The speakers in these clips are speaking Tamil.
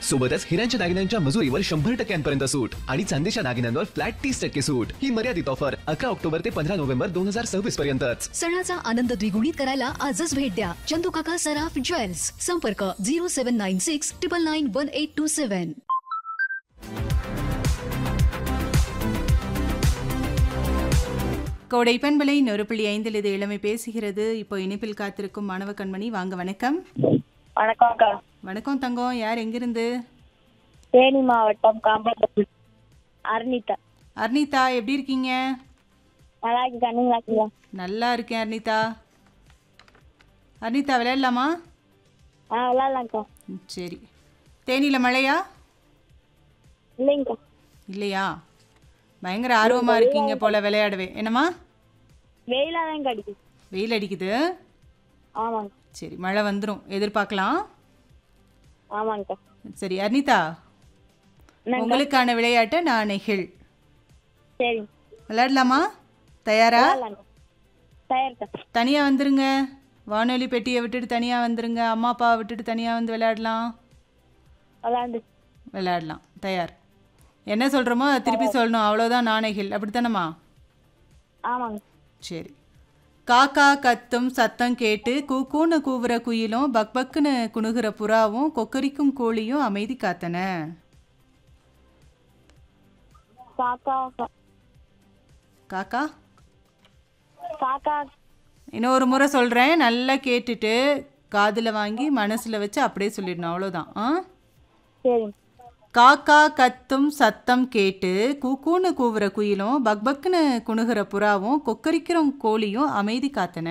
सोबतच हिऱ्यांच्या दागिन्यांच्या मजुरीवर शंभर टक्क्यांपर्यंत सूट आणि चांदीच्या दागिन्यांवर फ्लॅट तीस टक्के सूट ही मर्यादित ऑफर अकरा ऑक्टोबर ते पंधरा नोव्हेंबर दोन हजार सव्वीस पर्यंतच सणाचा आनंद द्विगुणित करायला आजच भेट द्या चंदुकाका सराफ ज्वेल्स संपर्क zero seven nine six triple nine one eight two seven கோடை பண்பலை நொறு புள்ளி ஐந்தில் இது இளமை பேசுகிறது இப்போ இனிப்பில் காத்திருக்கும் மாணவ கண்மணி வாங்க வணக்கம் வணக்கம் அக்கா வணக்கம் தங்கம் யார் எங்கிருந்து தேனி மாவட்டம் காம்பத்தூர் அர்னிதா அர்னிதா எப்படி இருக்கீங்க நல்லா இருக்கு நீங்களா இருக்கீங்களா நல்லா இருக்கேன் அர்னிதா அர்னிதா விளையாடலாமா ஆ விளாட்லாங்க்கா ம், சரி தேனியில் மழையா இல்லைங்கக்கா இல்லையா பயங்கர ஆர்வமாக இருக்கீங்க போல விளையாடவே என்னம்மா வெயிலாக தான் கிடைக்குது வெயில் அடிக்குது ஆமாங்க சரி மழை வந்துடும் எதிர்பார்க்கலாம் ஆமாங்கக்கா சரி அர்னிதா என்னங்கக்கா உங்களுக்கான விளையாட்டை நான் நெகிழ் சரி விளையாடலாமா தயாரா விளாட்லாங்க தயார்க்கா தனியாக வந்துருங்க வானொலி பெட்டியை விட்டுட்டு தனியாக வந்துருங்க அம்மா அப்பாவை விட்டுட்டு தனியாக வந்து விளையாடலாம் விளாண்டு விளையாடலாம் தயார் என்ன சொல்கிறோமோ அதை திருப்பி சொல்லணும் அவ்வளோதான் நாணயங்கள் அப்படித்தானம்மா ஆமாங்க சரி காக்கா கத்தும் சத்தம் கேட்டு கூக்கூன்னு கூவுற குயிலும் பக்பக்குன்னு குணுகிற புறாவும் கொக்கரிக்கும் கோழியும் அமைதி காத்தன காக்கா கா- காக்கா காக்கா இன்னொரு முறை சொல்கிறேன் நல்லா கேட்டுட்டு காதில் வாங்கி மனசில் வச்சு அப்படியே சொல்லிடணும் அவ்வளோதான் ஆ சரிங்க காக்கா கத்தும் சத்தம் கேட்டு கூக்கூன்னு கூவுற குயிலும் பக்பக்குன்னு குணுகிற புறாவும் கொக்கரிக்கிற கோழியும் அமைதி காத்தன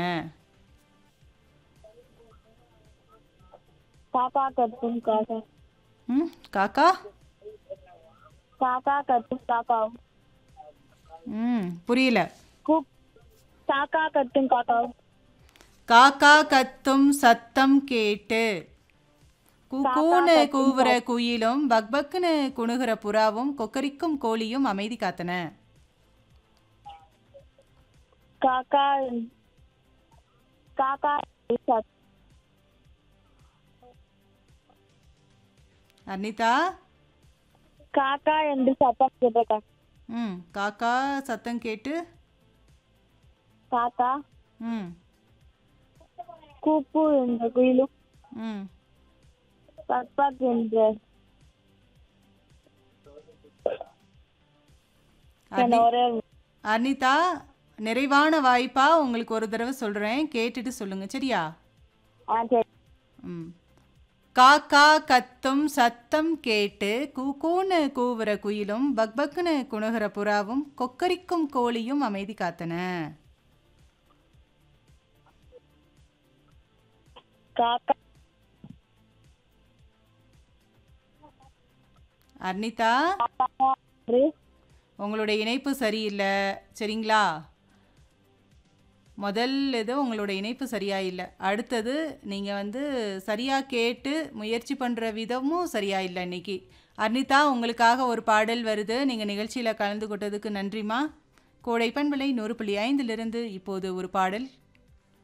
காக்கா கத்தும் காக்கா ம் காக்கா காக்கா கத்தும் காக்காவும் ம் புரியல கூ காக்கா கத்தும் காக்காவும் காக்கா கத்தும் சத்தம் கேட்டு கூக்கூன்னு கூவுற குயிலும் பக்பக்குன்னு குணுகிற புறாவும் கொக்கரிக்கும் கோழியும் அமைதி காத்தன காக்கா காக்கா சத்- அர்னிதா காக்கா என்று சத்தம் கேட்டக்கா ம் காக்கா சத்தம் கேட்டு காக்கா ம் கூப்பு என்ற குயிலும் ம் பக்பக் என்ற என்ன அர்னி ஒரே அர்னிதா நிறைவான வாய்ப்பா உங்களுக்கு ஒரு தடவை சொல்கிறேன் கேட்டுட்டு சொல்லுங்க சரியா ஆ சரி ம் காக்கா கத்தும் சத்தம் கேட்டு கூக்கூன்னு கூவுற குயிலும் பக்பக்குன்னு குணுகிற புறாவும் கொக்கரிக்கும் கோழியும் அமைதி காத்தன காக்கா அர்னிதா என்று உங்களுடைய இணைப்பு சரியில்லை சரிங்களா முதல் இது உங்களோட இணைப்பு சரியா இல்லை அடுத்தது நீங்கள் வந்து சரியாக கேட்டு முயற்சி பண்ணுற விதமும் சரியா இல்லை இன்னைக்கு அர்னிதா உங்களுக்காக ஒரு பாடல் வருது நீங்கள் நிகழ்ச்சியில் கலந்து கொண்டதுக்கு நன்றிம்மா கோடை பண்பலை நூறு புள்ளி ஐந்திலிருந்து இப்போது ஒரு பாடல்